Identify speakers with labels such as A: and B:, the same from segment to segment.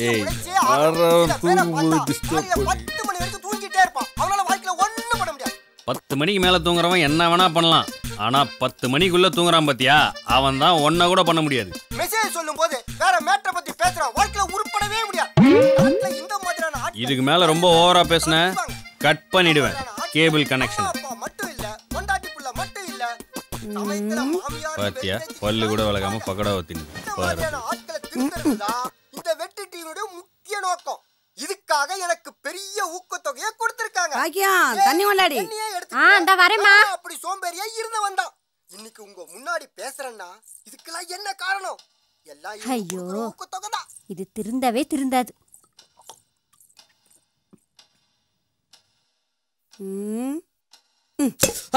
A: ஏய்,
B: உழைச்சே
A: வர்றவன்
B: ஆகணும். சில பேரை
A: தூங்கும்போது
B: பார்த்தா
A: disturb
B: காலையில
A: பண்ணி.
B: பத்து மணி வரைக்கும் தூங்கிட்டே இருப்பான் அவனால வாழ்க்கையில ஒண்ணும் பண்ண முடியாது
A: பத்து மணிக்கு மேல தூங்குறவன் என்ன வேணா பண்ணலாம் ஆனா பத்து மணிக்குள்ள தூங்குறான் பாத்தியா அவன் தான் ஒன்ன கூட பண்ண முடியாது
B: மெசேஜ் சொல்லும் போது வேற மேட்டரை பத்தி பேசுறான் வாழ்க்கையில உருப்படவே முடியாது நாட்டுல இந்த மாதிரியான ஆட்கள்
A: இதுக்கு மேல ரொம்ப ஓவரா பேசுன கட் பண்ணிடுவேன் கேபிள் கனெக்ஷன்
B: அம்மா அப்பா மட்டும் இல்ல பொண்டாட்டி புள்ள மட்டும் இல்ல சமயத்துல மாமியார்
A: பாத்தியா
B: வெட்டி
A: பல்லு கூட
B: வச்சுக்கிட்டு
A: விளக்காம பக்கடா ஊத்தினு
B: இந்த
A: பாரு
B: மாதிரியான ஆட்களை திருத்துறதுதான் இந்த வெட்டி டிவியோட முக்கிய நோக்கம் இதுக்காக எனக்கு பெரிய ஊக்கத்தொகையை கொடுத்திருக்காங்க
C: பாக்கியம் தண்ணி கொண்டாடி
B: என்னையே எடுத்து
D: ஆ, இந்தா வரேம்மா.
B: நான் அப்படி சோம்பேறியா இருந்தவன் தான் இன்னைக்கு உங்க முன்னாடி பேசுறேன்னா இதுக்கெல்லாம் என்ன காரணம் எல்லாம் இவங்க
D: ஐயோ.
B: கொடுக்குற ஊக்கத்தொகை தான்
D: இது திருந்தவே திருந்தாது
C: ம். ம்.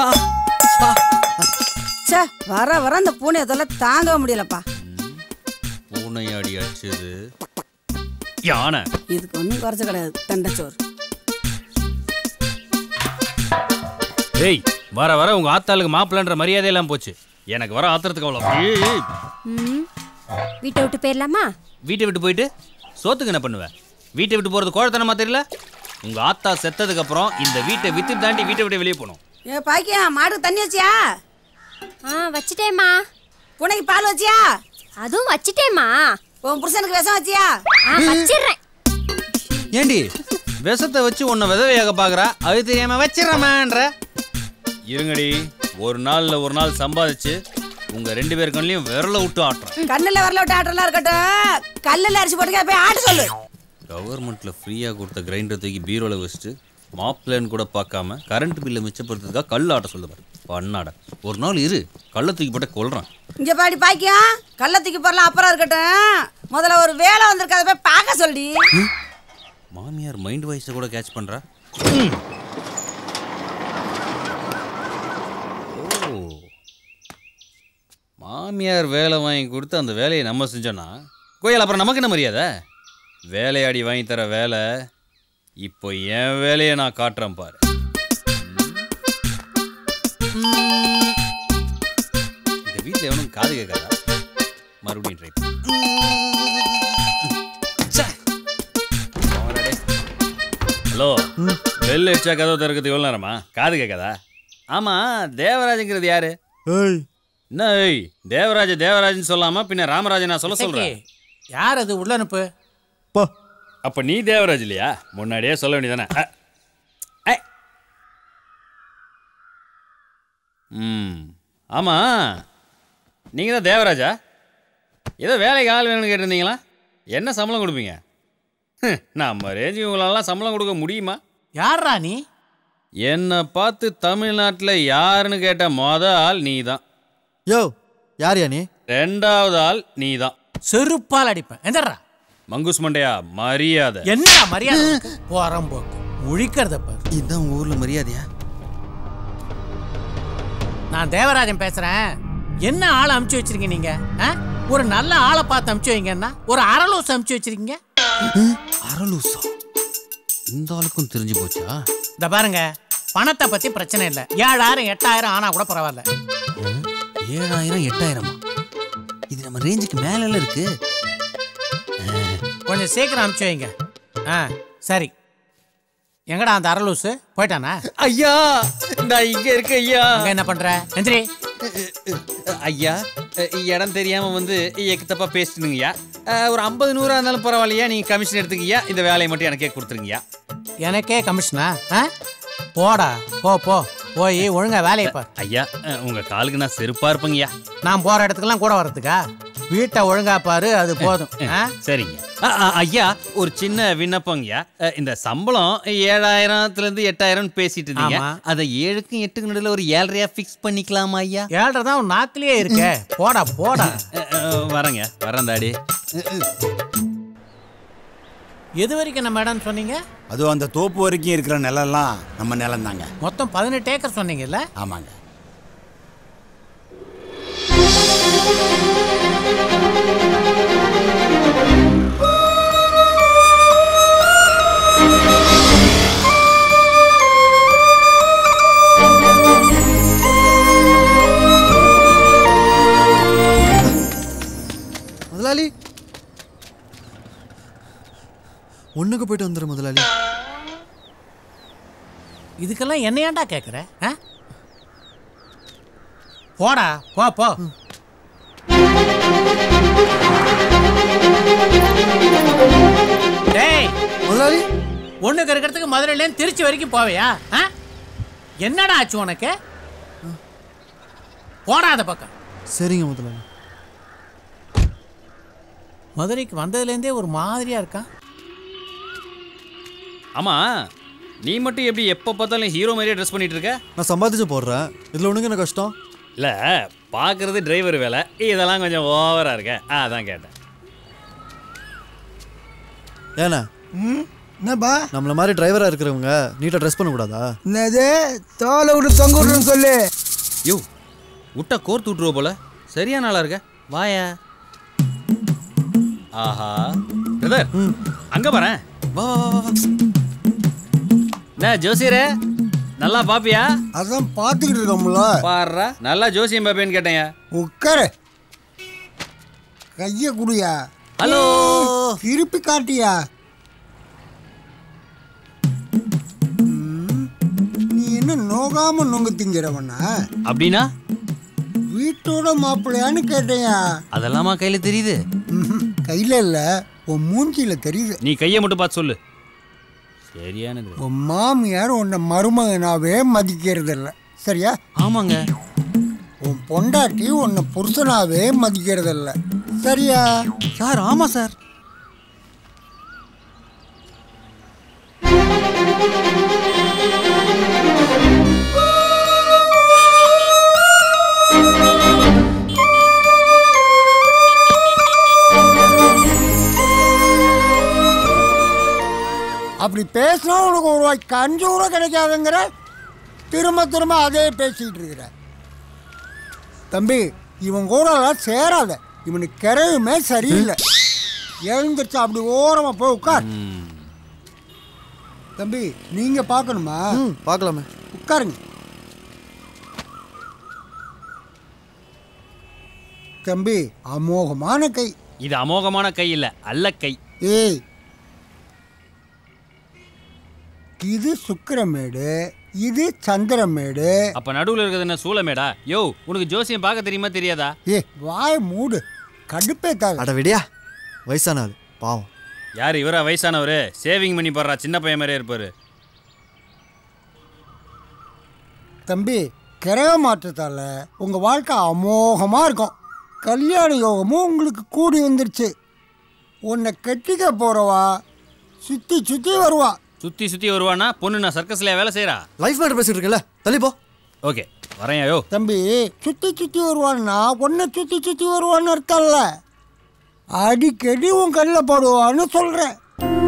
C: ச்சே வர வர அந்த பூனையை தொல்லை தாங்க முடியலப்பா
A: பூனையாடி அடிச்சது யானை
C: இதுக்கு ஒன்றும் குறைச்ச கிடையாது தண்டச்சோறு
A: ஏய் வர வர உங்க ஆத்தாளுக்கு மாப்பிள்ளன்ற மரியாதை எல்லாம் போச்சு எனக்கு வர ஆத்திரத்துக்கு அவ்வளோ ஏய், ஏய்.
D: ம் வீட்டை விட்டு போயிடலாமா
A: வீட்டை விட்டு போயிட்டு சோத்துக்கு என்ன பண்ணுவேன் வீட்டை விட்டு போறது கோழத்தனமா தெரியல உங்க ஆத்தா செத்ததுக்கு அப்புறம் இந்த வீட்டை வித்து தாண்டி வீட்டை விட்டு வெளியே போகணும்
C: ஏ பாக்கியம் மாடுக்கு தண்ணி வச்சியா
D: ஆ வச்சிட்டேம்மா
C: பூனைக்கு பால் வச்சியா
D: அதுவும் வச்சிட்டேம்மா
C: உன் புருஷனுக்கு விஷம் வச்சியா
D: ஆ வச்சிடுறேன்
A: ஏண்டி விஷத்தை வச்சு உன்னை விதவையாக பாக்குறா அது தெரியாம வச்சிடறமான்ற இருங்கடி ஒரு நாள்ல ஒரு நாள் சம்பாதிச்சு உங்க ரெண்டு பேர் கண்ணிலையும் விரல விட்டு ஆட்டுறேன்
C: கண்ணுல வரல விட்டு ஆட்டெல்லாம் இருக்கட்டும் கல்லில் அரிசி போட்டுக்க போய் ஆட்ட சொல்லு
A: கவர்மெண்ட்ல ஃப்ரீயா கொடுத்த கிரைண்டர் தூக்கி பீரோல வச்சுட்டு மாப்பிள்ளைன்னு கூட பார்க்காம கரண்ட் பில்லை மிச்சப்படுத்துறதுக்காக கல் ஆட்ட சொல்லுவார் பண்ணாட ஒரு நாள் இரு கல்லை தூக்கி போட்டு கொல்றான்
C: இங்க பாடி பாக்கியம் கள்ள தூக்கி போடலாம் அப்புறம் இருக்கட்டும் முதல்ல ஒரு வேலை வந்திருக்கு அதை போய் பார்க்க சொல்லி
A: மாமியார் மைண்ட் வாய்ஸை கூட கேட்ச் பண்றா ஓ மாமியார் வேலை வாங்கி கொடுத்து அந்த வேலையை நம்ம செஞ்சோன்னா கோயில் அப்புறம் நமக்கு என்ன மரியாதை வேலையாடி வாங்கி தர வேலை இப்போ என் வேலையை நான் காட்டுறேன் பாரு இந்த வீட்டில் எவனும் காது கேட்காதா மறுபடியும் ட்ரை ஹலோ பெல் அடிச்சா கதவு திறக்கிறது எவ்வளோ நேரமா காது கேட்காதா ஆமா தேவராஜங்கிறது யாரு
E: ஏய்
A: என்ன ஏய் தேவராஜ தேவராஜன் சொல்லாம பின்ன ராமராஜன் நான் சொல்ல சொல்றேன்
F: யார் அது உள்ள அனுப்பு
E: பா
A: அப்ப நீ தேவராஜ் இல்லையா முன்னாடியே சொல்ல வேண்டியதானே அ, ஐ. ம் ஆமா நீங்க தான் தேவராஜா ஏதோ வேலைக்கு ஆள் வேணும்னு கேட்டிருந்தீங்களா என்ன சம்பளம் கொடுப்பீங்க ஹம், நம்ம ரேஞ்சு உங்களாலாம் சம்பளம் கொடுக்க முடியுமா
F: யார்ரா நீ
A: என்னை பார்த்து தமிழ்நாட்டில் யாருன்னு கேட்ட மொத ஆள் நீ தான்
E: யோ யார்யா நீ
A: ரெண்டாவது ஆள் நீ தான்
F: செருப்பால் அடிப்பேன் எந்தர்றா
A: மங்குஸ் மண்டையா மரியாதை
F: என்னடா மரியாதை போறம் போக்கு முழிக்கிறத பாரு
A: இதுதான் உங்க ஊர்ல மரியாதையா
F: நான் தேவராஜன் பேசுறேன் என்ன ஆளை அமுச்சு வச்சிருக்கீங்க நீங்க ஆ? ஒரு நல்ல ஆளை பார்த்து அமுச்சு வைங்கன்னா ஒரு அரலூஸ் அமுச்சு வச்சிருக்கீங்க
A: அரலூசா இந்த ஆளுக்கும் தெரிஞ்சு போச்சா
F: இந்த பாருங்க பணத்தை பத்தி பிரச்சனை இல்லை ஏழாயிரம் எட்டாயிரம் ஆனா கூட பரவாயில்ல
A: ஏழாயிரம் எட்டாயிரமா இது நம்ம ரேஞ்சுக்கு மேல இருக்கு
F: கொஞ்சம் சீக்கிரம் அமுச்சு வைங்க ஆ சரி எங்கடா அந்த அரலூசு போயிட்டானா
A: ஐயா நான் இங்க இருக்க ஐயா
F: அங்க என்ன பண்ற எந்திரி
A: ஐயா இடம் தெரியாம வந்து எக்கு தப்பா பேசிட்டுங்கய்யா ஒரு ஐம்பது நூறா இருந்தாலும் பரவாயில்லையா நீங்க கமிஷன் எடுத்துக்கய்யா இந்த வேலையை மட்டும் எனக்கே கொடுத்துருங்கய்யா
F: எனக்கே கமிஷனா ஆ போடா போ போ போய் ஒழுங்கா வேலையை பார்
A: ஐயா அஹ், உங்க காலுக்கு நான் செருப்பா இருப்பேங்கய்யா
F: நான் போற இடத்துக்குலாம் கூட வர்றதுக்கா வீட்டை ஒழுங்கா பாரு அது போதும் ஆ?
A: சரிங்க அ, அ, ஐயா ஒரு சின்ன விண்ணப்பங்கய்யா அ, இந்த சம்பளம் ஏழாயிரத்துல இருந்து எட்டாயிரம் பேசிட்டு இருந்தீங்க
F: ஆமா.
A: அதை ஏழுக்கும் எட்டுக்கும் நடுவில் ஒரு ஏழரையா ஃபிக்ஸ் பண்ணிக்கலாமா ஐயா
F: ஏழ்ரை தான் உன் நாக்கிலேயே இருக்கே போடா போடா
A: அ, அ, வரேங்க வரேன் தாடி
F: எது வரைக்கும் நம்ம இடம்னு சொன்னீங்க
G: அதுவும் அந்த தோப்பு வரைக்கும் இருக்கிற நிலம்லாம் நம்ம நிலம் தாங்க
F: மொத்தம் பதினெட்டு ஏக்கர் சொன்னீங்கல்ல
G: ஆமாங்க
E: ஒண்ணுக்கு போயிட்டு வந்துரு முதலாளி
F: இதுக்கெல்லாம் என்ன ஏன்டா கேட்குற ஆ போடா போ போ டேய்
E: முதலாளி
F: ஒண்ணுக்கு இருக்கிறதுக்கு மதுரையிலேருந்து திருச்சி வரைக்கும் போவியா ஆ என்னடா ஆச்சு உனக்கு போடா அந்த பக்கம்
E: சரிங்க முதலாளி
F: மதுரைக்கு வந்ததுலேருந்தே ஒரு மாதிரியா இருக்கான்
A: ஆமா நீ மட்டும் எப்படி எப்போ பார்த்தாலும் ஹீரோ மாதிரியே ட்ரெஸ் பண்ணிட்டு இருக்க
E: நான் சம்பாதிச்சு போடுறேன் இதுல ஒண்ணுங்க என்ன கஷ்டம்
A: இல்லை பார்க்குறது டிரைவர் வேலை இதெல்லாம் கொஞ்சம் ஓவராக இருக்க ஆ, அதான் கேட்டேன்
E: ஏண்ணா
B: என்னப்பா
E: நம்மள மாதிரி டிரைவரா இருக்கிறவங்க நீட்டா ட்ரெஸ் பண்ணக்கூடாதா
B: என்னது தோலை விட்டு தொங்க விடுன்னு சொல்லு
A: யோ விட்டா கோர்த்து விட்டுருவ போல சரியான ஆளா இருக்க வாயா ஆஹா பிரதர் அங்க பாரேன்
E: வா வா வா, வா
A: என்ன ஜோசியரே நல்லா பாப்பியா
B: அதான் பார்த்துக்கிட்டு இருக்கோம்ல
A: பாடுறா நல்லா ஜோசியம் பாப்பேன்னு கேட்டேங்க
B: உட்காரு கைய குடியா
A: ஹலோ
B: திருப்பி காட்டியா ம், நீ என்ன நோகாம நொங்கு திங்கிறவனா
A: அப்படின்னா
B: வீட்டோட மாப்பிள்ளையான்னு கேட்டேயா
A: அதெல்லாமா கையில தெரியுது
B: ம்ஹும், கையில இல்ல உன் மூஞ்சில தெரியுது
A: நீ கையை மட்டும் பார்த்து சொல்லு சரியானது
B: உன் மாமியார் உன்னை மருமகனாவே மதிக்கிறது இல்ல சரியா
A: ஆமாங்க
B: உன் பொண்டாட்டி உன்னை புருஷனாவே மதிக்கிறது இல்ல சரியா
E: சார் ஆமா சார்
B: அப்படி பேசினா உனக்கு ஒரு ரூபாய் கஞ்சி கூட கிடைக்காதுங்கிற திரும்ப திரும்ப அதே பேசிக்கிட்டு இருக்கிற தம்பி இவன் கூட எல்லாம் சேராத இவனுக்கு கிரையுமே சரியில்லை எழுந்திருச்சு அப்படி ஓரமா போய் உட்கார் தம்பி நீங்க பார்க்கணுமா
E: ம் பார்க்கலாமே
B: உட்காருங்க தம்பி அமோகமான கை
A: இது அமோகமான கை இல்ல அல்ல கை
B: ஏய் இது சுக்கிரமேடு இது சந்திரமேடு
A: அப்ப நடுவுல இருக்கிறது என்ன சூளமேடா யோ உனக்கு ஜோசியம் பார்க்க தெரியுமா தெரியாதா
B: ஏ வாய் மூடு கடுப்பேத்தாத
E: அட விடியா வயசான ஆள் பாவம்
A: யார் இவரா வயசானவர் சேவிங் பண்ணி போடுறா சின்ன பையன் மாதிரியே இருப்பாரு
B: தம்பி கிரக மாற்றத்தால உங்க வாழ்க்கை அமோகமா இருக்கும் கல்யாண யோகமும் உங்களுக்கு கூடி வந்துருச்சு உன்னை கட்டிக்க போறவா சுத்தி சுத்தி வருவா
A: சுத்தி சுத்தி வருவானா பொண்ணு நான் சர்க்கஸ்ல வேலை செய்யறா
E: லைஃப் மேட்டர் பேசிட்டு இருக்கல தள்ளி போ
A: ஓகே வரேன் யோ
B: தம்பி சுத்தி சுத்தி வருவான்னா உன்னை சுத்தி சுத்தி வருவான்னு இருக்கல்ல அடிக்கடி உன் கண்ணில் போடுவான்னு சொல்றேன்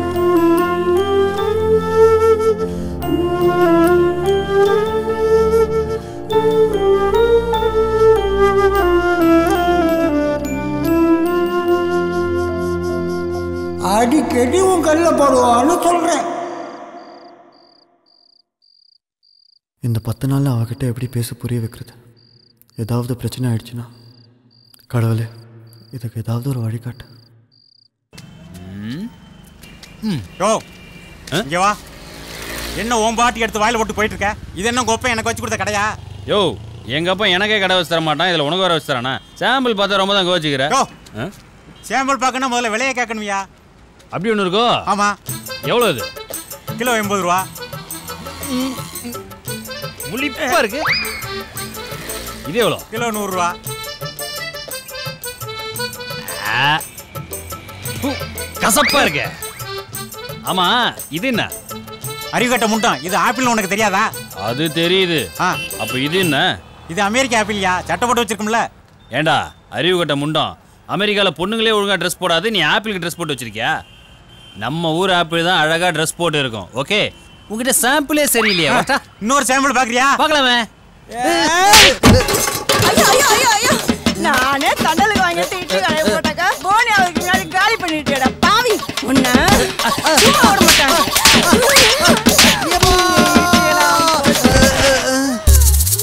B: அடிக்கடி உன் கண்ணில் போடுவான்னு சொல்றேன்
E: இந்த பத்து நாள்ல அவகிட்ட எப்படி பேச புரிய வைக்கிறது ஏதாவது பிரச்சனை ஆயிடுச்சுன்னா கடவுளே இதுக்கு ஏதாவது ஒரு வழிகாட்டு
G: யோ இங்க வா என்ன ஓம் பாட்டி எடுத்து வாயில போட்டு போயிட்டு இருக்க இது என்ன கோப்பை எனக்கு வச்சு கொடுத்த கடையா
A: யோ எங்க அப்பா எனக்கே கடை வச்சு தர மாட்டான் இதுல உனக்கு வர வச்சு தரானா சாம்பிள் பார்த்தா ரொம்ப தான் கோச்சிக்கிற
G: யோ
A: ஆ?
G: சேம்பல் பார்க்கணும் முதல்ல விலையை கேட்கணுமியா
A: அப்படி ஒன்று இருக்கோ
G: ஆமா
A: எவ்வளோ இது
G: கிலோ எண்பது ரூபா
A: முழிப்பா இருக்கு இது எவ்வளோ
G: கிலோ நூறுரூவா
A: ஆ. ஹு, கசப்பா இருக்கு ஆமா இது என்ன
G: அறிவுகட்ட முட்டம் இது ஆப்பிள் உனக்கு தெரியாதா
A: அது தெரியுது
G: ஆ
A: அப்ப இது என்ன
G: இது அமெரிக்க ஆப்பிள்யா சட்டை போட்டு வச்சிருக்கும்ல
A: ஏண்டா அறிவு கட்ட முண்டம் அமெரிக்கால பொண்ணுங்களே ஒழுங்கா ட்ரெஸ் போடாது நீ ஆப்பிளுக்கு ட்ரெஸ் போட்டு வச்சிருக்கியா நம்ம ஊர் ஆப்பிள் தான் அழகா ட்ரெஸ் போட்டு இருக்கும் ஓகே உங்ககிட்ட சாம்பிளே சரியில்லையா வாடா.
G: இன்னொரு சாம்பிள் பாக்குறியா
A: பார்க்கலாமே
C: ஐயோ ஐயோ ஐயோ ஐயோ நானே தண்டலுக்கு வாங்கிட்டு இட்லி கடையை போட்டாக்கா போனி அவருக்கு முன்னாடி காலி பண்ணிட்டேடா பாவி உன்ன சும்மா விட மாட்டேன்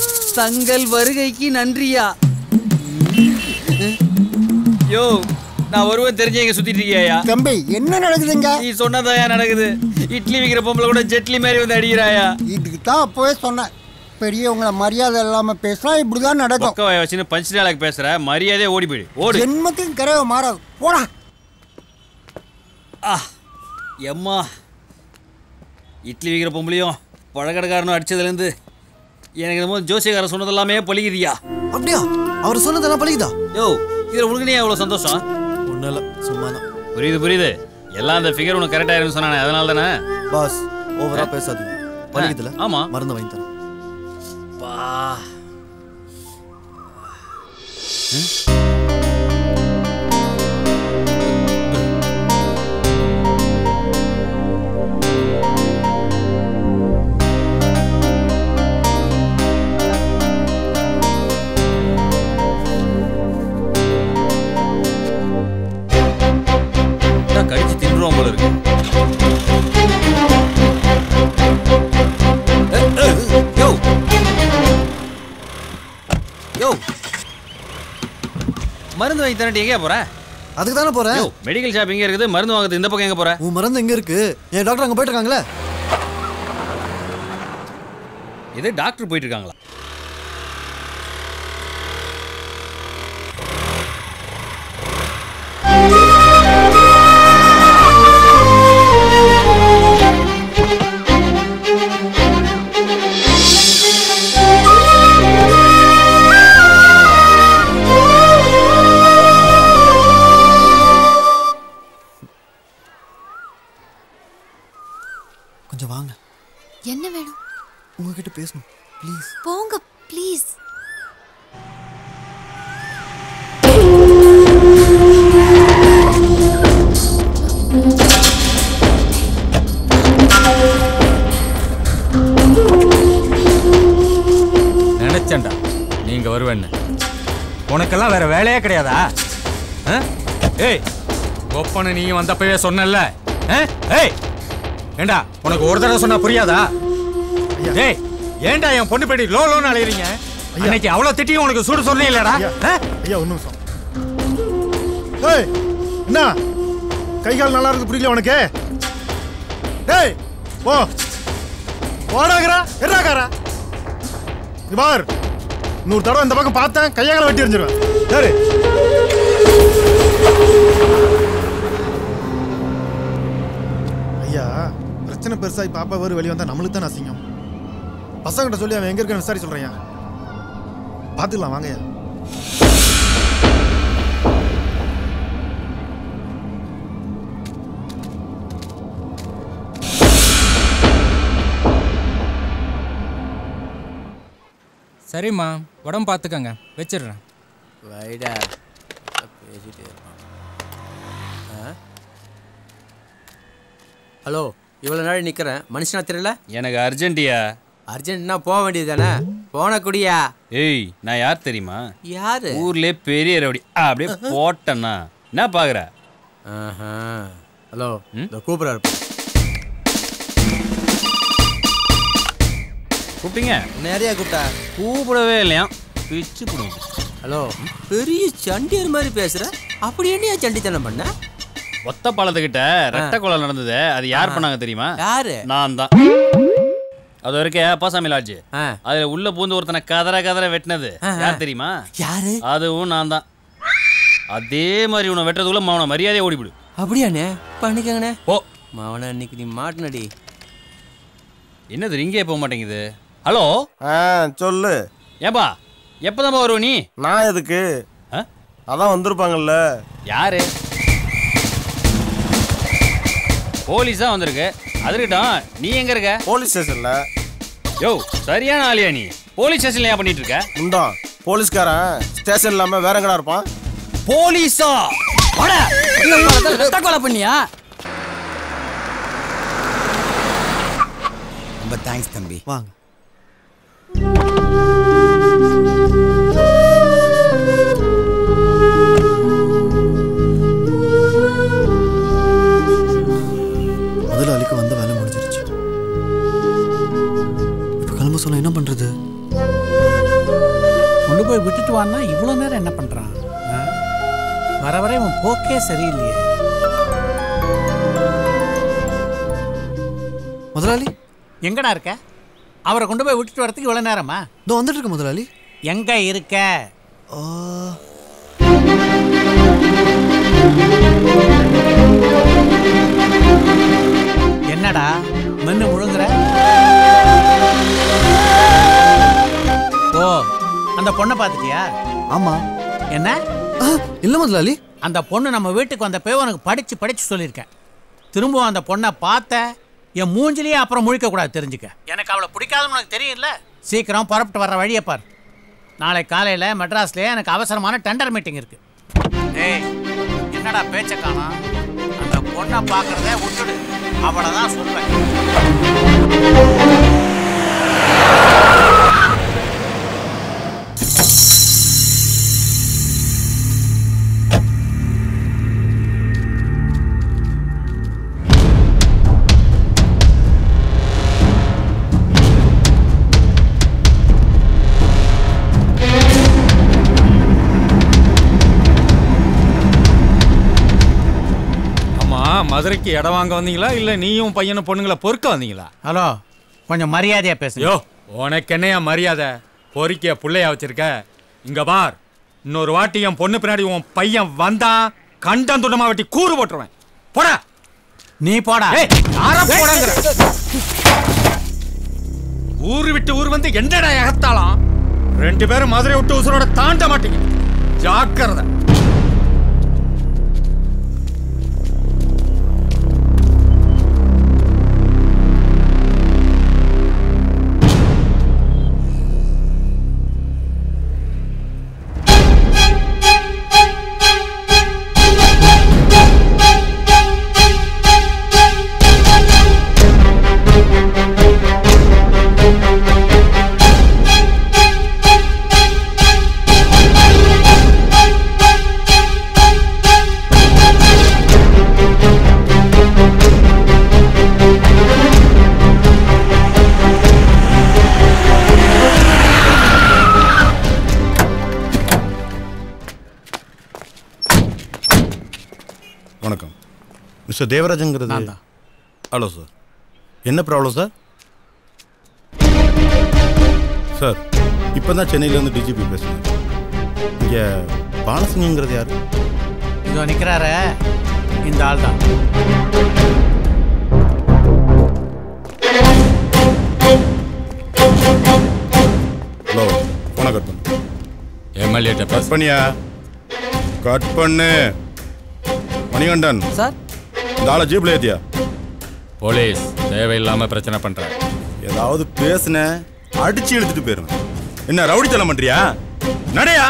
A: தங்கள் வருகைக்கு நன்றியா யோ நான் வருவேன் தெரிஞ்சு இங்க சுத்திட்டு இருக்கியா
B: தம்பி என்ன நடக்குதுங்க
A: நீ சொன்னதாயா நடக்குது இட்லி விக்கிற பொம்பளை கூட ஜெட்லி மாதிரி வந்து அடிக்கிறாயா
B: இதுக்கு தான் அப்போவே சொன்னேன் பெரியவங்கள மரியாதை இல்லாமல் பேசினா இப்படி தான் நடக்கும்
A: பக்க வாய வச்சுன்னு பஞ்ச் டயலாக் பேசுற மரியாதையே ஓடி போயிடு ஓடு
B: ஜென்மத்துக்கு கரவை மாறாது போடா
A: ஆ எம்மா இட்லி விக்கிற பொம்பளையும் பழக்கடைக்காரனும் அடிச்சதுலேருந்து எனக்கு என்னமோ ஜோசியக்காரன் சொன்னதெல்லாமே பழிக்குதியா
E: அப்படியா அவர் சொன்னதெல்லாம் பழிக்குதா
A: யோ இதில் உனக்கு நீ அவ்வளோ சந்தோஷம்
E: ஒன்றும் இல்லை சும்மா தான்
A: புரியுது புரியுது எல்லாம் அந்த ஃபிகர் உனக்கு கரெக்டாக இருக்குன்னு சொன்னானே அதனால தானே
E: பாஸ் ஓவரா பேசாதீங்க பழிக்குதுல
A: ஆமா.
E: மருந்து வாங்கி தரேன்
A: பா கடிச்சு தின்றுவோம் போல இருக்கு யோ யோ மருந்து வாங்கி தரட்டி எங்கே போற
E: அதுக்கு தானே போறேன்
A: யோ மெடிக்கல் ஷாப் இங்கே இருக்குது மருந்து வாங்குறது இந்த பக்கம் எங்கே போற
E: உன் மருந்து எங்க இருக்கு என் டாக்டர் அங்க போயிட்டு இருக்காங்களே
A: இது டாக்டர் போயிட்டு இருக்காங்களா
E: கொஞ்சம் வாங்க
D: என்ன வேணும்
E: உங்ககிட்ட பேசணும் ப்ளீஸ்
D: போங்க ப்ளீஸ்
G: நினைச்சேன்டா நீங்க வருவேன்னு உனக்கெல்லாம் வேற வேலையே கிடையாதா ஆ? ஏய் ஒப்பனை நீ வந்தப்பவே சொன்னல ஏய் ஏண்டா உனக்கு ஒரு தடவை சொன்னா புரியாதா ஏய் ஏன்டா என் பொண்ணு பேடி லோ லோன்னு அலையறீங்க அன்னைக்கு அவ்வளவு திட்டியும் உனக்கு சூடு சொன்னே இல்லடா
H: ஐயா ஒரு நிமிஷம் ஏய் என்ன கை கால் நல்லா இருக்கு புரியல உனக்கு டேய் போ போடாகரா என்னாக்காரா இங்க பார் நூறு தடவை இந்த பக்கம் பார்த்தேன் கையால வெட்டி எறிஞ்சிருவேன் சரி ஐயா பிரச்சனை பெருசாகி பாப்பா வரும் வெளியே வந்தா நம்மளுக்கு தான் அசிங்கம் பசங்கிட்ட சொல்லி அவன் எங்க இருக்கான்னு விசாரி சொல்றேன் பார்த்துக்கலாம் வாங்கய்யா
I: சரிம்மா உடம்பு பார்த்துக்கங்க வச்சிடுறேன்
J: வைடா பேசிட்டே இருப்பான் ஹலோ இவ்வளோ நாள் நிற்கிறேன் மனுஷனா தெரியல
A: எனக்கு அர்ஜென்ட்டியா
J: அர்ஜென்ட்னா போக வேண்டியது தானே போன குடியா
A: ஏய் நான் யார் தெரியுமா
J: யாரு
A: ஊர்லயே பெரிய ரவுடி அப்படியே போட்டேன்னா என்ன பாக்குற
J: ஆஹா ஹலோ இந்த கூப்பிட்றாரு
A: கூப்பிட்டீங்க
J: நிறையா கூப்பிட்டா
A: கூப்பிடவே இல்லையா பிச்சு போடுவோம்
J: ஹலோ பெரிய சண்டியர் மாதிரி பேசுற அப்படி என்னையா சண்டித்தனம் பண்ண
A: ஒத்த பாலத்துக்கிட்ட ரெட்டை கொலை நடந்தது அது யார் பண்ணாங்க தெரியுமா
J: யாரு
A: நான் தான் அது வரைக்கும் அப்பாசாமி லாட்ஜ் அதுல உள்ள பூந்து ஒருத்தனை கதற கதற வெட்டினது யார் தெரியுமா
J: யாரு
A: அதுவும் நான் தான் அதே மாதிரி உன்னை வெட்டுறதுக்குள்ள அவனை மரியாதையை ஓடிவிடு
J: அப்படியாண்ணே பண்ணிக்கங்கண்ணே
A: ஓ
J: மாவன இன்னைக்கு நீ மாட்டினடி
A: என்னது ரிங்கே போக மாட்டேங்குது ஹலோ
K: ஆ சொல்லு
A: ஏப்பா எப்போதான் வருவ நீ
K: நான் எதுக்கு அதான் வந்திருப்பாங்கல்ல
A: யாரு போலீஸா வந்திருக்கு அது இருக்கட்டும் நீ எங்க இருக்க
K: போலீஸ் ஸ்டேஷன்ல
A: யோ சரியான ஆளியா நீ போலீஸ் ஸ்டேஷன்ல ஏன் பண்ணிட்டு இருக்க
K: உண்டான் போலீஸ்காரன் ஸ்டேஷன் இல்லாம வேற எங்கடா இருப்பான்
A: போலீஸா
J: கொலை பண்ணியா
L: ரொம்ப தேங்க்ஸ் தம்பி
E: வாங்க முதலாளிக்கு வந்த வேலை முடிஞ்சிருச்சு இப்போ கிளம்ப சொன்னா என்ன பண்றது
F: கொண்டு போய் விட்டுட்டு வான்னா இவ்வளோ நேரம் என்ன பண்ணுறான் வர வர இவன் போக்கே சரியில்லையே
E: முதலாளி
F: எங்கடா இருக்க அவரை கொண்டு போய் விட்டுட்டு வரதுக்கு இவ்வளவு நேரமா
E: இதோ வந்துட்டு இருக்கு முதலாளி
F: எங்க இருக்க என்னடா மென்னு முழுங்குற ஓ அந்த பொண்ணை பார்த்துட்டியா
E: ஆமா
F: என்ன
E: இல்ல முதலாளி
F: அந்த பொண்ணு நம்ம வீட்டுக்கு வந்தப்போ உனக்கு படிச்சு படிச்சு சொல்லியிருக்கேன் திரும்பவும் அந்த பொண்ணை பார்த்த என் மூஞ்சிலேயே அப்புறம் முழிக்க கூடாது தெரிஞ்சுக்க எனக்கு அவளை பிடிக்காதுன்னு உனக்கு தெரியும்ல சீக்கிரம் புறப்பட்டு வர்ற வழியை பார் நாளை காலையில் மெட்ராஸ்லேயே எனக்கு அவசரமான டெண்டர் மீட்டிங் இருக்கு ஏய் என்னடா பேச்ச காணோம் அந்த பொண்ணை பார்க்கறதே விட்டுடு அவளை தான் சொல்வேன்
G: ஆமா மதுரைக்கு இடம் வாங்க வந்தீங்களா இல்ல நீயும் பையனும் பொண்ணுங்களை பொறுக்க வந்தீங்களா
F: ஹலோ கொஞ்சம் மரியாதையா பேசுங்க
G: யோ உனக்கு என்னையா மரியாதை பொறிக்க புள்ளையா வச்சிருக்க இங்க பார் இன்னொரு வாட்டி என் பொண்ணு பின்னாடி உன் பையன் வந்தா கண்டம் துண்டமா வெட்டி கூறு போட்டுருவேன் போடா
F: நீ போடா
G: ஏய், யார போடாங்கிற ஊரு விட்டு ஊர் வந்து என்னடா எகத்தாலாம் ரெண்டு பேரும் மதுரை விட்டு உசுரோட தாண்ட மாட்டீங்க ஜாக்கிரதை
K: வணக்கம் மிஸ்டர் தேவராஜங்கிறது
F: நான் தான்.
K: ஹலோ சார் என்ன ப்ராப்ளம் சார் சார் இப்போ தான் சென்னையிலேருந்து டிஜிபி பேசுகிறேன் இங்கே பாலசிங்கிறது யார்
F: இதோ நிக்கிறாரே இந்த ஆள் தான்
K: ஹலோ ஃபோனை கட் பண்ணு
G: எம்எல்ஏ
K: கட் பண்ணியா கட் பண்ணு மணிகண்டன்
J: சார்
K: இந்த ஆளை ஜீப்ல ஏத்தியா
G: போலீஸ் தேவையில்லாம பிரச்சனை பண்ற
K: ஏதாவது பேசுன அடிச்சு இழுத்துட்டு போயிருவேன் என்ன ரவுடித்தனம் பண்றியா நடையா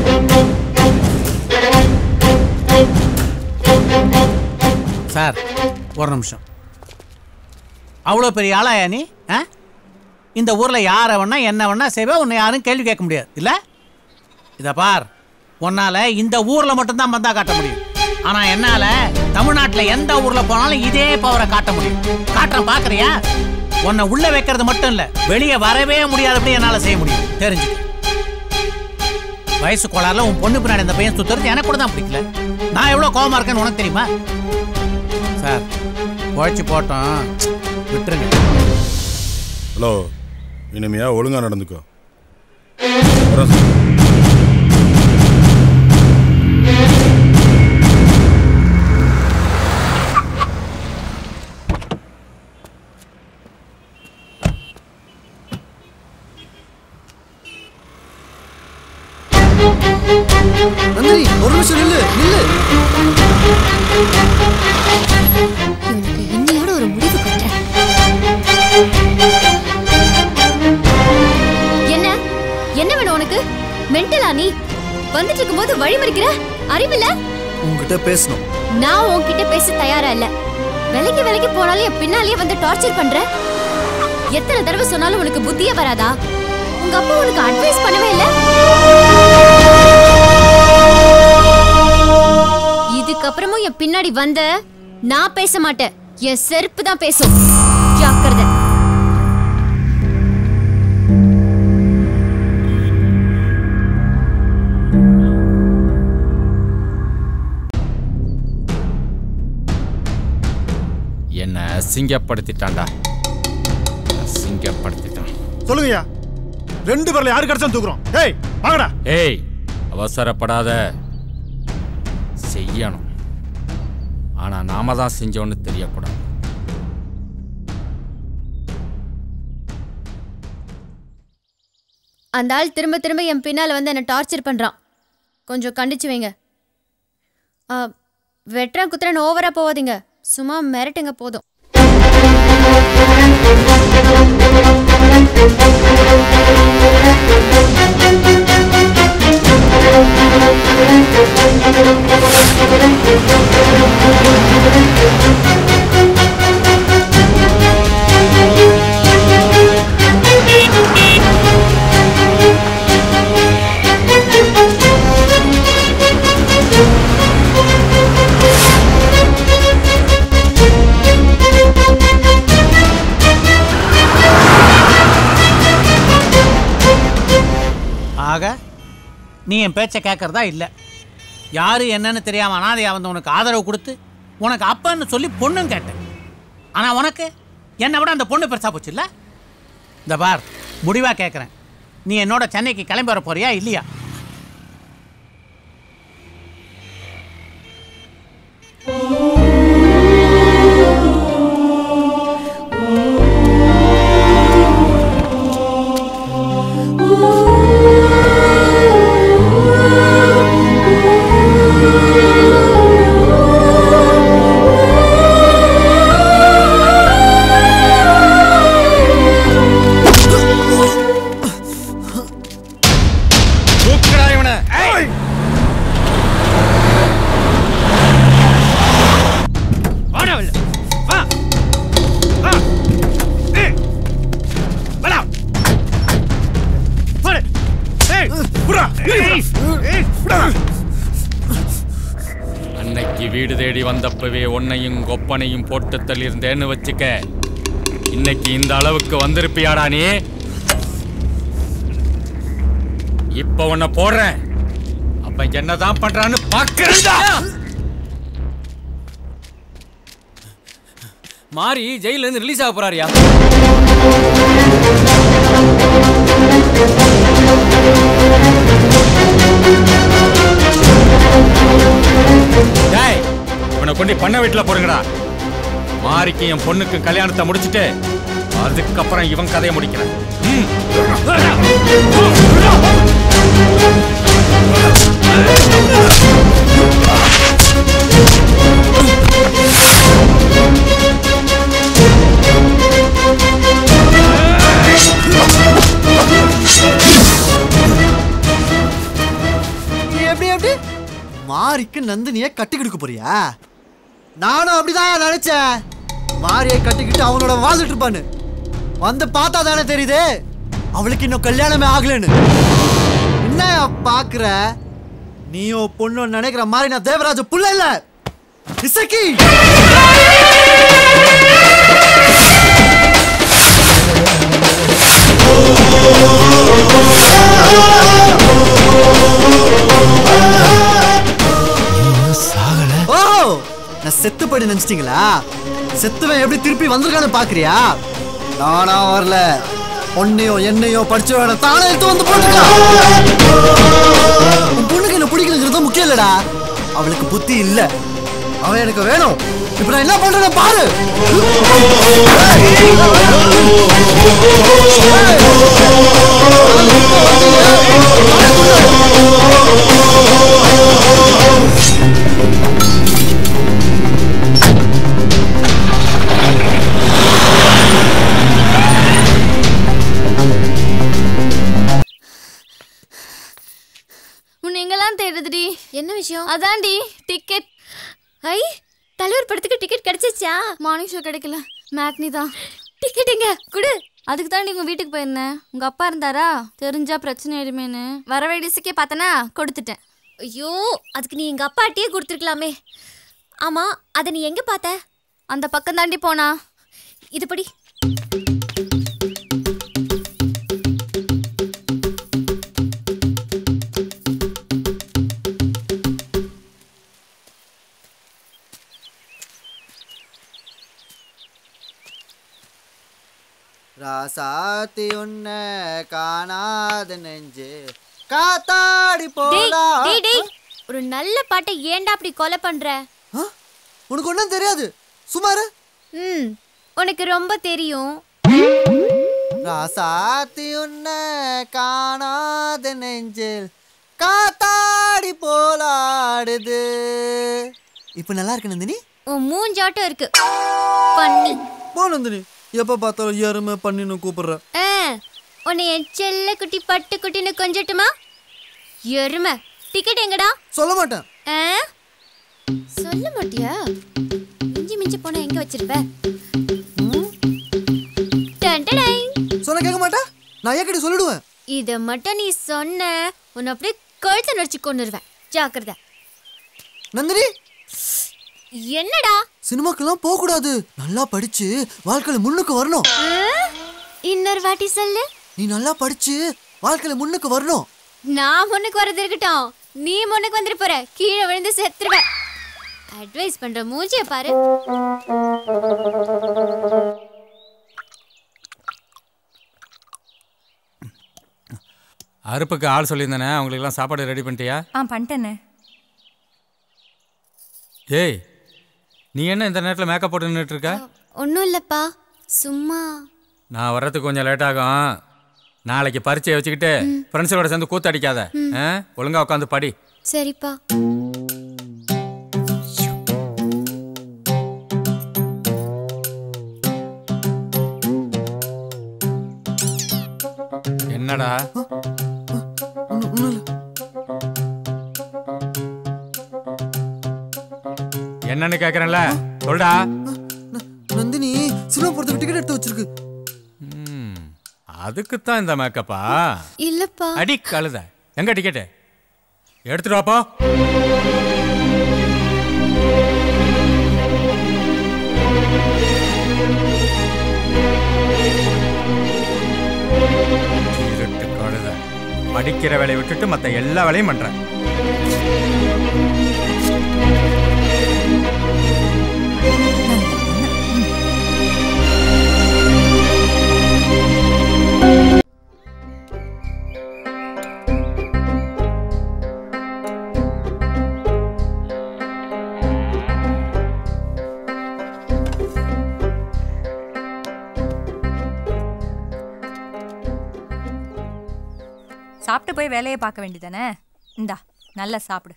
F: சார் ஒரு நிமிஷம் அவ்வளோ பெரிய ஆளாயா நீ ஆ இந்த ஊரில் யாரை வேணா என்ன வேணா செய்வே உன்னை யாரும் கேள்வி கேட்க முடியாது இல்லை இதை பார் உன்னால் இந்த ஊரில் மட்டும்தான் பந்தா காட்ட முடியும் ஆனால் என்னால் தமிழ்நாட்டில் எந்த ஊரில் போனாலும் இதே பவரை காட்ட முடியும் காட்டுறேன் பார்க்குறியா உன்னை உள்ள வைக்கிறது மட்டும் இல்லை வெளியே வரவே முடியாதபடி என்னால் செய்ய முடியும் தெரிஞ்சுக்க வயசு கோளாறுல உன் பொண்ணு பின்னாடி இந்த பையன் சுத்துறது எனக்கு கூட தான் பிடிக்கல நான் எவ்வளோ கோவமா இருக்கேன்னு உனக்கு தெரியுமா சார் உழைச்சி போட்டோம் விட்டுருங்க
K: ஹலோ இனிமையா ஒழுங்கா நடந்துக்கோ வரேன் சார்.
E: நந்தினி ஒரு நிமிஷம் நில்லு நில்லு
D: இவனுக்கு இன்னையோட ஒரு முடிவு கட்டுறேன் என்ன என்ன வேணும் உனக்கு மென்டலா நீ வந்துட்டு இருக்கும்போது வழி மறிக்கிற அறிவில்ல
E: உங்ககிட்ட பேசணும்
D: நான் உன்கிட்ட பேச தயாரா இல்ல விலைக்கு விலைக்கு போனாலும் என் பின்னாலேயே வந்து டார்ச்சர் பண்ற எத்தனை தடவை சொன்னாலும் உனக்கு புத்தியே வராதா உங்க அப்பா உனக்கு அட்வைஸ் பண்ணவே இல்ல இதுக்கப்புறமும் என் பின்னாடி வந்த நான் பேச மாட்டேன் என் செருப்பு தான் பேசும் ஜாக்கிரதை
G: அசிங்கப்படுத்திட்டான்டா அசிங்கப்படுத்திட்டான்
H: சொல்லுங்கய்யா ரெண்டு பேர்ல யாரு கிடைச்சா தூக்குறோம் ஏய் வாங்கடா
G: ஏய் அவசரப்படாத செய்யணும் ஆனா நாம தான் செஞ்சோன்னு தெரியக்கூடாது
D: அந்த ஆள் திரும்ப திரும்ப என் பின்னால் வந்து என்னை டார்ச்சர் பண்ணுறான் கொஞ்சம் கண்டிச்சு வைங்க ஆ, வெட்டுறேன் குத்துறேன்னு ஓவராக போகாதீங்க சும்மா மிரட்டுங்க போதும்
F: ஆக நீ என் பேச்சை கேட்கறதா இல்லை யாரு என்னன்னு தெரியாம அனாதையா வந்து உனக்கு ஆதரவு கொடுத்து உனக்கு அப்பன்னு சொல்லி பொண்ணும் கேட்டேன் ஆனா உனக்கு என்னை விட அந்த பொண்ணு பெருசா போச்சு இல்ல இந்த பார் முடிவா கேட்குறேன் நீ என்னோட சென்னைக்கு கிளம்பி வர போறியா இல்லையா
G: தூக்குடா இவனை
F: வாடா வெளில. வா வா ஏய் வாடா போடு ஏய் புறா ஏய் ஏய் புறா
G: அன்னைக்கு வீடு தேடி வந்தப்பவே உன்னையும் கொப்பனையும் போட்டு தள்ளியிருந்தேன்னு வச்சுக்க இன்னைக்கு இந்த அளவுக்கு வந்திருப்பியாடா நீ இப்ப உன்னை போடுறேன் அப்ப என்னதான் பண்றான்னு பாக்குறேன்டா
J: மாறி ஜெயில இருந்து ரிலீஸ் ஆக போறாருயா
G: டேய் இவனை கொண்டு பண்ண வீட்டுல போடுங்கடா மாரிக்கு என் பொண்ணுக்கு கல்யாணத்தை முடிச்சிட்டு அதுக்கப்புறம் இவன் கதையை முடிக்கிறேன் ம்.
E: நீ எப்படி எப்படி மாரிக்கு நந்தினிய கட்டி கொடுக்க போறியா நானும் அப்படிதான் நினைச்சேன் மாரியை கட்டிக்கிட்டு அவனோட வாழ்ந்துட்டு இருப்பான்னு வந்து பார்த்தா தானே தெரியுது அவளுக்கு இன்னும் கல்யாணமே ஆகலன்னு என்ன பாக்குற நீயும் பொண்ணு நினைக்கிற மாதிரி நான் தேவராஜ புள்ள இல்ல இசக்கி ஓ நான் செத்து போயிட்டு நினைச்சிட்டீங்களா செத்துவன் எப்படி திருப்பி வந்திருக்கான்னு பாக்குறியா நானா வரல பொண்ணையும் என்னையும் படிச்சவன தானே எடுத்து வந்து போட்டுருக்கான் உன் பொண்ணுக்கு என்ன பிடிக்கலங்கிறது முக்கியம் இல்லடா அவளுக்கு புத்தி இல்ல அவன் எனக்கு வேணும் இப்ப நான் என்ன பண்றேன்னு பாரு
D: உன்னை எங்கெல்லாம் தேடுதுடி என்ன விஷயம் அதான்டி டிக்கெட் ஐ தலைவர் படத்துக்கு டிக்கெட் கிடைச்சிச்சா மார்னிங் ஷோ கிடைக்கல மேட்னி தான் டிக்கெட் எங்க குடு அதுக்கு தான் உங்க வீட்டுக்கு போயிருந்தேன் உங்க அப்பா இருந்தாரா தெரிஞ்சா பிரச்சனை ஆயிடுமேனு வர வேடியஸுக்கே பார்த்தனா கொடுத்துட்டேன் ஐயோ அதுக்கு நீ எங்க அப்பாட்டியே கொடுத்துருக்கலாமே ஆமா அதை நீ எங்க பார்த்த அந்த பக்கம் தாண்டி போனா இது படி
E: ராசாத்தி உன்னை காணாத நெஞ்சு காத்தாடி
D: டேய்
E: போலா
D: டேய் டேய் ஒரு நல்ல பாட்டை ஏன்டா அப்படி கொலை பண்ற
E: உனக்கு ஒன்றும் தெரியாது சுமாரு
D: ம் உனக்கு ரொம்ப தெரியும்
E: ராசாத்தி உன்னை காணாத நெஞ்சில் காத்தாடி போலாடுது இப்போ நல்லா இருக்கு நந்தினி
D: உன் மூஞ்சாட்டம் இருக்கு பண்ணி
E: போ நந்தினி எப்போ பார்த்தாலும் எருமை பண்ணின்னு கூப்பிடுற
D: ஆ உன்னை என் செல்ல குட்டி பட்டு குட்டின்னு கொஞ்சட்டுமா எருமை டிக்கெட் எங்கடா
E: சொல்ல மாட்டேன்
D: ஆ சொல்ல மாட்டியா மிஞ்சி மிஞ்சி போனா எங்க வச்சிருப்ப டன் டடை.
E: சொன்ன கேட்க மாட்டேன் நான் ஏக்கடி சொல்லிடுவேன்
D: இத மட்டும் நீ சொன்ன உன்னை அப்படியே கழுத்தை நடிச்சு கொண்டுருவேன் ஜாக்கிரதை
E: நந்தினி
D: என்னடா
E: சினிமாக்கெல்லாம் போக கூடாது நல்லா படிச்சு வாழ்க்கையில முன்னுக்கு வரணும்
D: ஆ? இன்னொரு வாட்டி சொல்லு
E: நீ நல்லா படிச்சு வாழ்க்கையில முன்னுக்கு வரணும்
D: நான் முன்னுக்கு வரது இருக்கட்டும் நீ முன்னுக்கு வந்துட்டு போற கீழே விழுந்து செத்துருவ அட்வைஸ் பண்ற மூஞ்சிய பாரு
G: அறுப்புக்கு ஆள் சொல்லியிருந்தானே அவங்களுக்கெல்லாம் சாப்பாடு ரெடி பண்ணிட்டியா
L: ஆ பண்ணிட்டேண்ணே
G: ஏய் நீ என்ன இந்த நேரத்தில் மேக்கப் போட்டு நின்றுட்டு இருக்க
D: ஒன்றும் இல்லப்பா சும்மா
G: நான் வர்றதுக்கு கொஞ்சம் லேட் ஆகும் நாளைக்கு பரீட்சையை வச்சுக்கிட்டு ஃப்ரெண்ட்ஸோட சேர்ந்து கூத்து அடிக்காத ஆ? ஒழுங்கா உட்காந்து படி
D: சரிப்பா
G: என்னடா என்னன்னு கேக்குறேன்ல சொல்டா
E: நந்தினி சினிமா போறதுக்கு டிக்கெட் எடுத்து வச்சிருக்கு
G: அதுக்குத்தான் இந்த மேக்கப்பா
D: இல்லப்பா
G: அடி கழுத எங்க டிக்கெட்டு எடுத்துட்டு வாப்போ இருட்டு கழுத படிக்கிற வேலையை விட்டுட்டு மத்த எல்லா வேலையும் பண்றேன்
L: சாப்பிட்டு போய் வேலையை பார்க்க வேண்டியதானே இந்தா நல்லா சாப்பிடு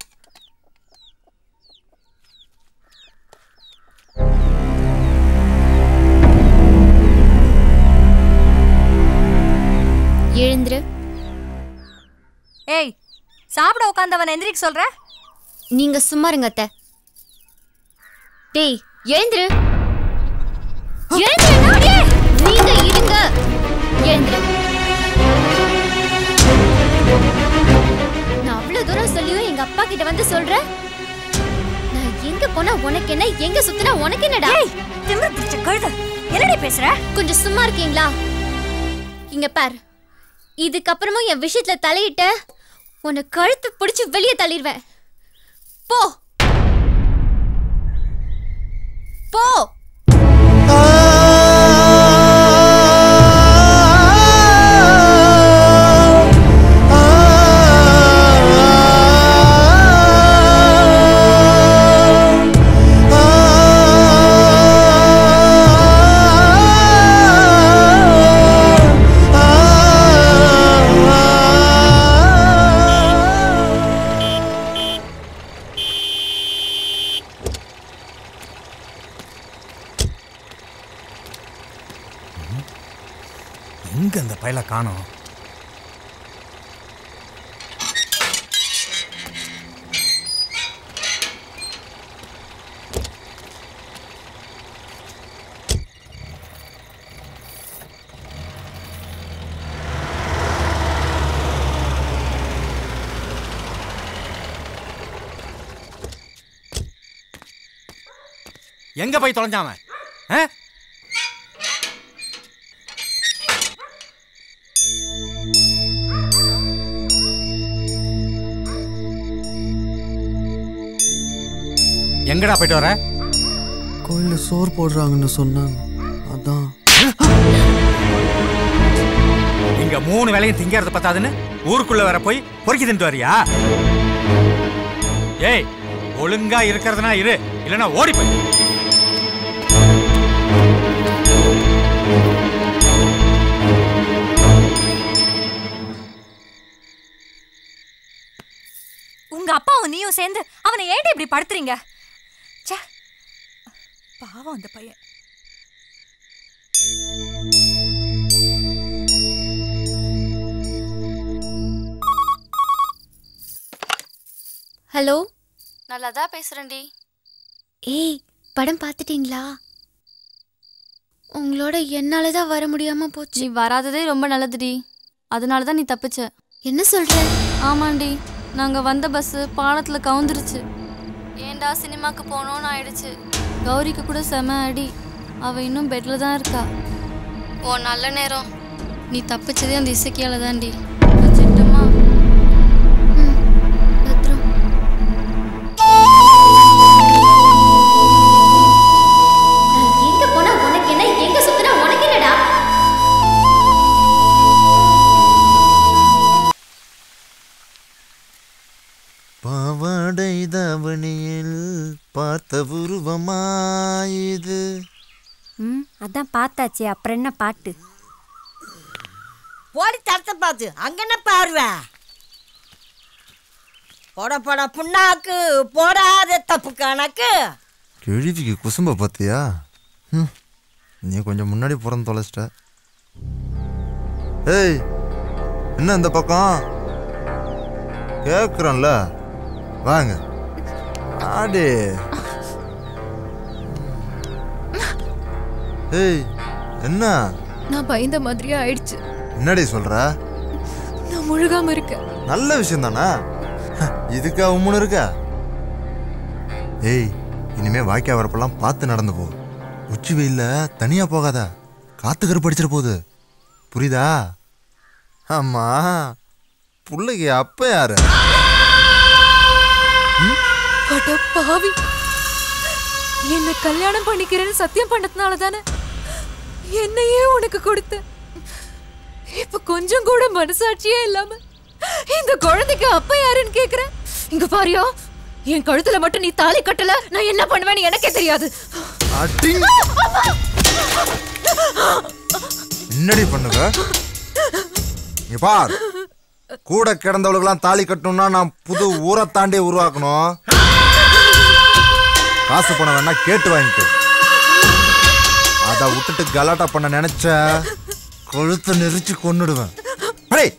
D: எழுந்துரு
L: ஏய் சாப்பிட உட்காந்தவன் எந்திரிக்க சொல்ற
D: நீங்க சும்மா இருங்க அத்தை டேய் எழுந்துரு எழுந்துருடா, டேய். நீங்க இருங்க எழுந்துரு நான் அவ்வளவு தூரம் சொல்லியும் எங்க அப்பா கிட்ட வந்து சொல்றேன் நான் எங்க போனா உனக்கு என்ன எங்க சுத்தினா உனக்கு என்னடா
L: திமிரு பிடிச்ச கழுத என்னடி பேசுற
D: கொஞ்சம் சும்மா இருக்கீங்களா இங்க பார் இதுக்கப்புறமும் என் விஷயத்துல தலையிட்ட உன்னை கழுத்து பிடிச்சு வெளியே தள்ளிடுவேன் போ போ
G: எங்க அந்த பையல காணோம் எங்க போய் தொலைஞ்சாம ஆ எங்கடா போயிட்டு வர
E: கோயிலில் சோறு போடுறாங்கன்னு சொன்னாங்க அதான்
G: இங்க மூணு வேலையும் திங்கிறது பத்தாதுன்னு ஊருக்குள்ள வர போய் பொறுக்கி தின்ட்டு வரியா ஏய் ஒழுங்கா இருக்கிறதுனா இரு இல்லைன்னா ஓடி போய்
L: உங்க அப்பாவும் நீயும் சேர்ந்து அவனை ஏன்டி இப்படி படுத்துறீங்க ச்சே பாவம் அந்த பையன்
D: ஹலோ நான் லதா பேசுறேன்டி ஏய் படம் பார்த்துட்டீங்களா உங்களோட என்னால தான் வர முடியாம போச்சு
M: நீ வராததே ரொம்ப நல்லதுடி அதனால தான் நீ தப்பிச்ச
D: என்ன சொல்ற
M: ஆமாண்டி நாங்க வந்த பஸ் பாலத்துல கவுந்துருச்சு ஏன்டா சினிமாக்கு போனோம்னு ஆயிடுச்சு கௌரிக்கு கூட செம அடி அவ இன்னும் பெட்ல தான் இருக்கா ஓ நல்ல நேரம் நீ தப்பிச்சதே அந்த இசக்கியால தான்டி வச்சிட்டுமா
D: எங்க போனா உனக்கு என்ன எங்க சுத்தினா உனக்கு என்னடா
N: பாவாடை தாவணியில் பார்த்த உருவமாயுது
L: ம் அதான் பார்த்தாச்சு அப்புறம் என்ன பாட்டு
C: போடி தரத்தை பார்த்து அங்க என்ன பார்வை போட போட புண்ணாக்கு போடாத தப்பு கணக்கு
N: கேள்விக்கு குசும்ப பார்த்தியா ம், நீ கொஞ்சம் முன்னாடி பிறந்து தொலைச்சிட்ட ஏய் என்ன இந்த பக்கம் கேட்குறோம்ல வாங்க ஆடி ஏய் என்ன
O: நான் பயந்த மாதிரியே ஆயிடுச்சு
N: என்னடி சொல்ற
O: நான் முழுகாம இருக்கேன்
N: நல்ல விஷயம் தானே இதுக்கா உம்முன்னு இருக்க ஏய் இனிமே வாய்க்கா வரப்பெல்லாம் பார்த்து நடந்து போ உச்சி வெயில்ல தனியா போகாத காத்து கருப்பு அடிச்சிட போகுது புரியுதா ஆமா புள்ளைக்கு அப்ப யாரு
O: அட பாவி என்ன கல்யாணம் பண்ணிக்கிறேன்னு சத்தியம் பண்ணதுனால தானே என்னையே உனக்கு கொடுத்த இப்ப கொஞ்சம் கூட மனசாட்சியே இல்லாம இந்த குழந்தைக்கு அப்பா யாருன்னு கேக்குறேன் இங்க பாரியா என் கழுத்துல மட்டும் நீ தாலி கட்டல நான் என்ன பண்ணுவேன்னு எனக்கே தெரியாது
N: அடிங். என்னடி பண்ணுவ இங்க பார் கூட கிடந்தவளுக்கெல்லாம் தாலி கட்டணும்னா நான் புது ஊரை தாண்டி உருவாக்கணும் காசு பணம் வேணா கேட்டு வாங்கிக்கோ அதை விட்டுட்டு கலாட்டா பண்ண நினைச்ச கொழுத்தை நெரிச்சு கொன்னுடுவேன் அடே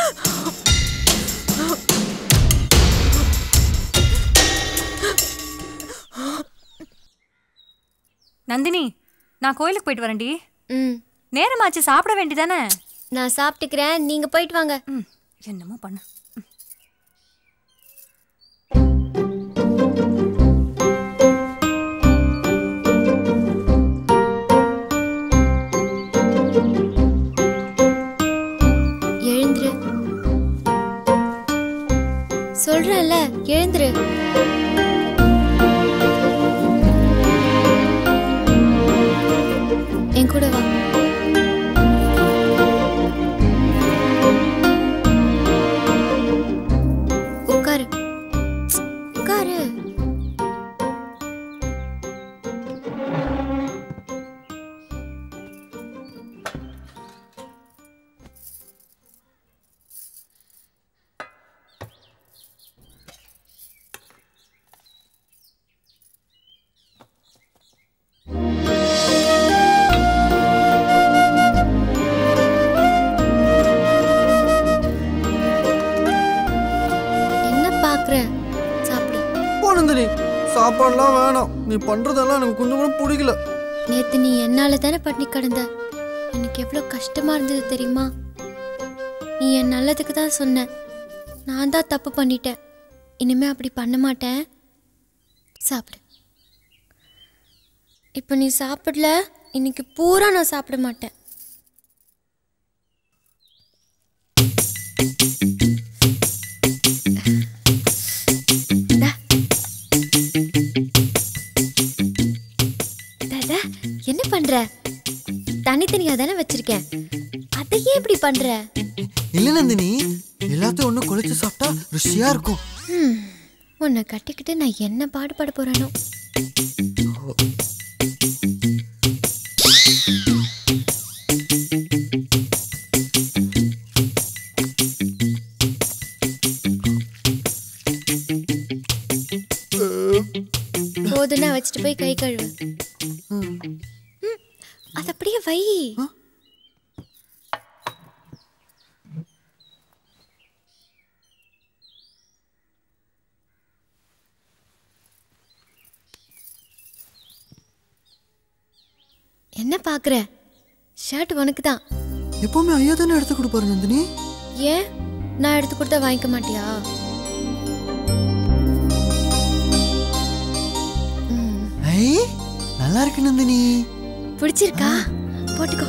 L: நந்தினி நான் கோயிலுக்கு போயிட்டு வரேன்டி
D: ம்
L: நேரமாச்சு சாப்பிட வேண்டியதானே
D: நான் சாப்பிட்டுக்கிறேன் நீங்க போயிட்டு வாங்க
L: என்னமோ பண்ணு
D: எழுந்துரு சொல்றேன்ல எழுந்துரு என் கூட வா உட்காரு உட்காரு என்ன பாக்குற சாப்பிடு
E: போனந்தனி சாப்பாடுலாம் வேணாம் நீ பண்றதெல்லாம் எனக்கு கொஞ்சம் கூட பிடிக்கல
D: நேத்து நீ என்னால தானே பட்டினி கிடந்த எனக்கு எவ்வளோ கஷ்டமா இருந்தது தெரியுமா நீ என் நல்லதுக்கு தான் சொன்ன நான் தான் தப்பு பண்ணிட்டேன் இனிமே அப்படி பண்ண மாட்டேன் சாப்பிடு இப்போ நீ சாப்பிடல இன்னைக்கு பூரா நான் சாப்பிட மாட்டேன் இந்தா. தாதா, என்ன பண்ற தனித்தனியா தானே வச்சிருக்கேன் அதையே இப்படி பண்ற
E: இல்ல நந்தினி எல்லாத்தையும் ஒண்ணு குழைச்சு சாப்பிட்டா ருசியா இருக்கும்
D: ம், உன்னை கட்டிக்கிட்டு நான் என்ன பாடுபட போறேனோ போதுன்னா வச்சுட்டு போய் கை கழுவு ம், அது அப்படியே வை என்ன பாக்குற ஷர்ட் உனக்கு தான்
E: எப்பவுமே ஐயா தானே எடுத்து கொடுப்பாரு நந்தினி
D: ஏன் நான் எடுத்து கொடுத்தா வாங்கிக்க மாட்டியா
E: ஐ நல்லா இருக்கு நந்தினி
D: பிடிச்சிருக்கா போட்டுக்கோ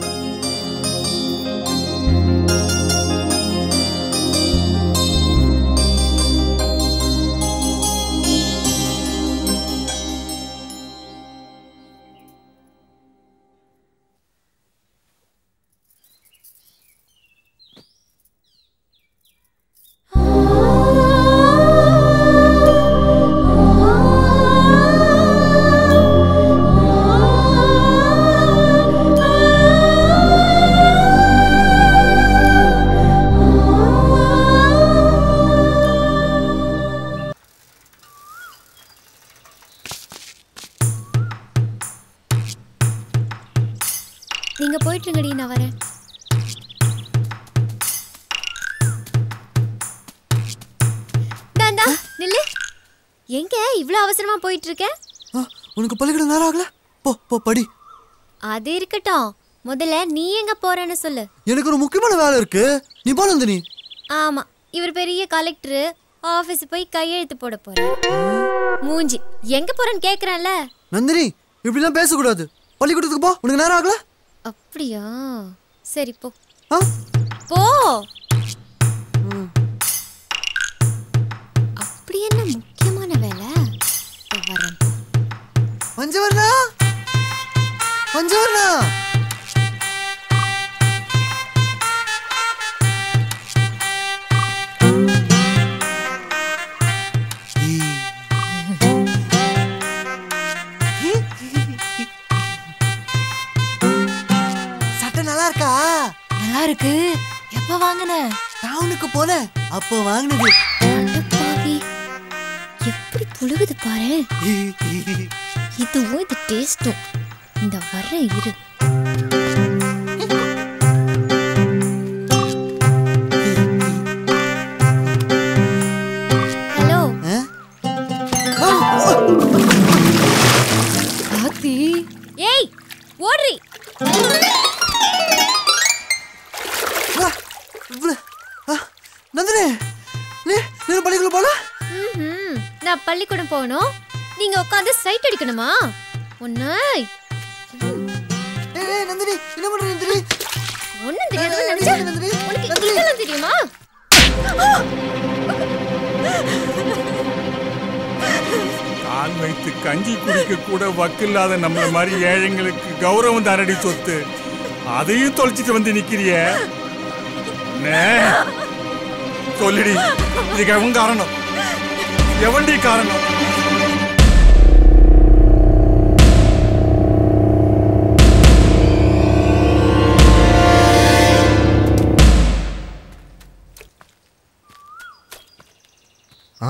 D: நீங்க போயிட்டு இருங்கடி நான் வரேன் தாண்டா நில்லு எங்க இவ்ளோ அவசரமா போயிட்டு இருக்க
E: உனக்கு பள்ளிக்கூடம் நேரம் ஆகல போ போ படி
D: அது இருக்கட்டும் முதல்ல நீ எங்க போறேன்னு சொல்லு
E: எனக்கு ஒரு முக்கியமான வேலை இருக்கு நீ போ நந்தினி
D: ஆமா இவர் பெரிய கலெக்டர் ஆபீஸ் போய் கையெழுத்து போட போறாரு மூஞ்சி எங்க போறேன்னு கேக்குறான்ல
E: நந்தினி இப்படிலாம் பேசக்கூடாது பள்ளிக்கூடத்துக்கு போ உனக்கு நேரம் ஆகல
D: அப்படியா சரி போ
E: ஆ?
D: போ அப்படி என்ன முக்கியமான வேலை இதோ வரேன்
E: பஞ்சவர்ணா பஞ்சவர்ணா சட்டை நல்லா இருக்கா
O: நல்லா இருக்கு எப்ப வாங்கின
E: டவுனுக்கு போனேன் அப்போ வாங்கினது
D: பாவி எப்படி புழுகுது பாரு இதுவும் இது டேஸ்டும் இந்த வர்றேன் இரு ஹலோ
O: காத்தி
D: ஏய் ஓடுறி
E: நந்தினி நீ நீ பள்ளிக்குள்ள போல
D: ம்ஹும். நான் பள்ளிக்கூடம் போகணும் நீங்க உட்காந்து சைட் அடிக்கணுமா ஒன்னு
E: ஏய் நந்தினி என்ன பண்ற நந்தினி
D: ஒண்ணும் தெரியாத நினைச்சா உனக்கு இதெல்லாம் தெரியுமா
G: கால் வைத்து கஞ்சி குடிக்க கூட வக்கில்லாத நம்மள மாதிரி ஏழைங்களுக்கு கௌரவம் தானடி சொத்து அதையும் தொலைச்சிட்டு வந்து நிக்கிறிய சொல்லுடி இதுக்கு எவன் காரணம் எவன்டி காரணம்
N: ஆ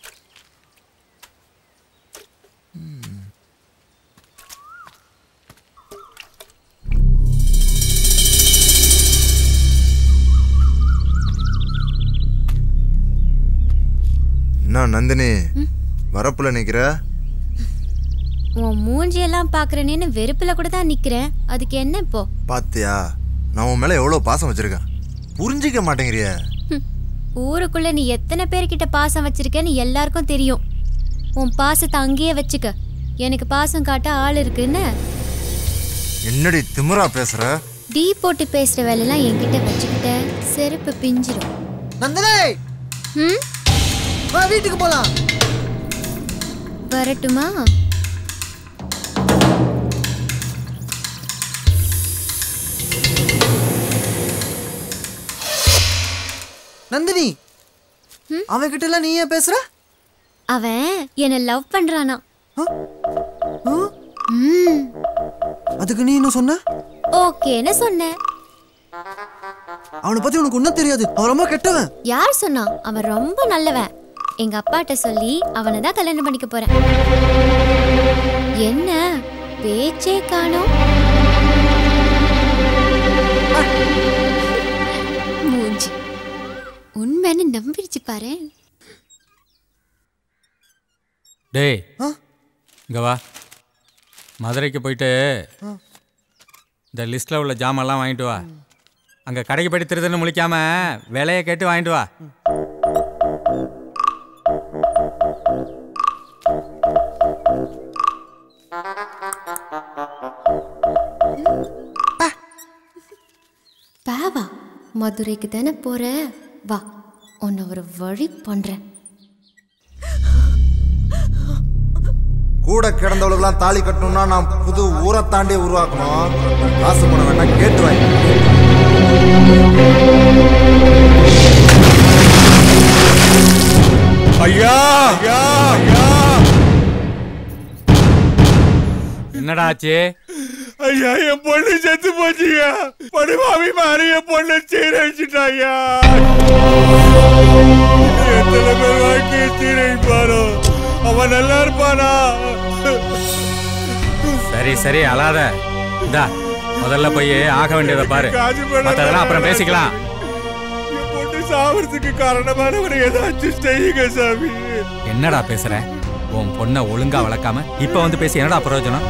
N: என்ன நந்தினி வரப்புல நிக்கிற
D: உன் மூஞ்சியெல்லாம் பாக்குறேன்னு வெறுப்புல கூட தான் நிக்கிறேன் அதுக்கு என்ன இப்போ
N: பாத்தியா நான் உன் மேல எவ்வளவு பாசம் வச்சிருக்கேன் புரிஞ்சிக்க மாட்டேங்கிறிய
D: ஊருக்குள்ள நீ எத்தனை பேர்கிட்ட பாசம் வச்சிருக்கேன்னு எல்லாருக்கும் தெரியும் உன் பாசத்தை அங்கேயே வச்சுக்க எனக்கு பாசம் காட்ட ஆள் இருக்குன்னு
N: என்னடி திமிரா பேசுற
D: டீ போட்டு பேசுற வேலையெல்லாம் என்கிட்ட வச்சுக்கிட்ட செருப்பு பிஞ்சிரும்
E: நந்தினி
D: ம்
E: வா வீட்டுக்கு போலாம்
D: வரட்டுமா
E: நந்தினி அவன் கிட்ட எல்லாம் நீ ஏன் பேசுற
D: அவன் என்ன லவ் பண்றானா
E: அதுக்கு நீ என்ன சொன்ன
D: ஓகேன்னு சொன்னேன்
E: அவனை பத்தி உனக்கு ஒன்றும் தெரியாது அவன் ரொம்ப கெட்டவன்
D: யார் சொன்னா அவன் ரொம்ப நல்லவன் எங்க அப்பாட்ட சொல்லி அவனை தான் கல்யாணம் பண்ணிக்க போறேன் என்ன பேச்சே காணோம் மூஞ்சி உண்மைன்னு நம்பிடுச்சு பாரு
G: டேய் இங்க வா மதுரைக்கு போயிட்டு இந்த லிஸ்ட்டில் உள்ள ஜாமெல்லாம் வாங்கிட்டு வா அங்கே கடைக்கு போயிட்டு திருதுன்னு முழிக்காம விலையை கேட்டு வாங்கிட்டு வா
D: பாவா மதுரைக்கு தானே போற வா உன்னை ஒரு வழி பண்றேன்
N: கூட கிடந்தவளுக்கெல்லாம் தாலி கட்டணும்னா நான் புது ஊரை தாண்டி உருவாக்கணும் காசு பணம் வேணா கேட்டு வாங்கி
G: ஐயா ஐயா என்னடா ஆச்சு
P: ஐயா என் பொண்ணு செத்து போச்சுயா படுபாவி மாறி என் பொண்ணு சீரழிச்சிட்டாயா எத்தனை பேர் வாழ்க்கையை சீரழிப்பாரோ அவன் நல்லா இருப்பானா
G: சரி சரி அழாத இந்தா முதல்ல போய் ஆக வேண்டியதை பாரு
P: காசு பணம்
G: மற்றதெல்லாம் அப்புறம் பேசிக்கலாம்
P: என் பொண்ணு சாவறதுக்கு காரணமானவரை ஏதாச்சும் செய்யுங்க சாமி
G: என்னடா பேசுற உன் பொண்ணை ஒழுங்கா வளர்க்காம இப்ப வந்து பேசி என்னடா பிரயோஜனம்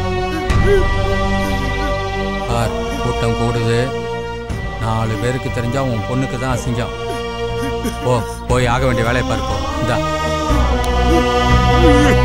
G: பார் கூட்டம் கூடுது நாலு பேருக்கு தெரிஞ்சா உன் பொண்ணுக்கு தான் அசிங்கம் போ போய் ஆக வேண்டிய வேலையை பாரு போ இந்தா